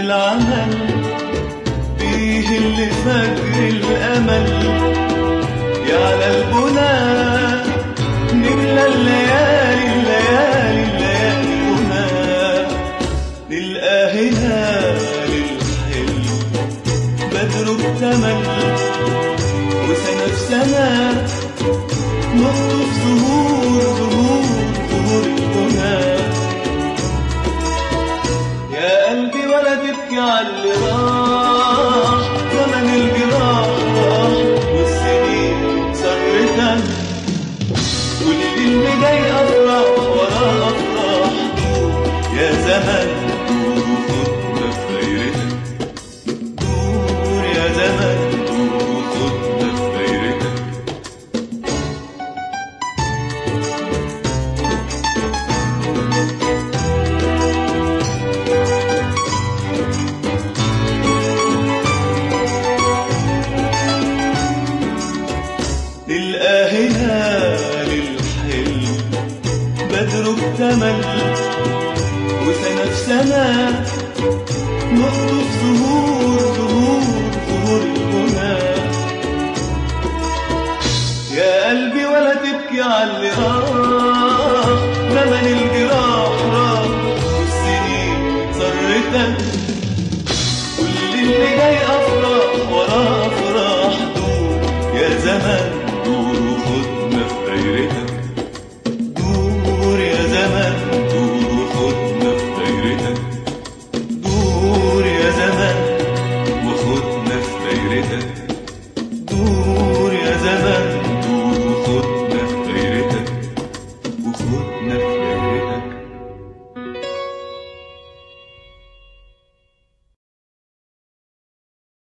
العمل فيه اللي فجر الأمل يعلى البناء نملى الليالي الليالي الليالي هنا نلقى هنا للحلم بدر اكتمل وسنة في سنة نخطف زهور زهور زهور الهنا يا قلبي ولا تبكي على اللي راح زمن الجراح راح والسنين سرتك واللي اللي جاي افراح وراه افراح يا زمن دور وخدنا في غيرتك دور يا زمن دور وخدنا في غيرتك نلقى هنا للحلم بدر اكتمل وسنة في سنة نخطف زهور زهور زهور الهنا يا قلبي ولا تبكي على اللي راح زمن الجراح راح والسنين سرتك كل اللي جاي افراح وراه افراح دور يا زمن دور وخدنا في دايرتك دور يا زمن دور وخدنا في دايرتك دور يا زمن وخدنا في دايرتك دور يا زمن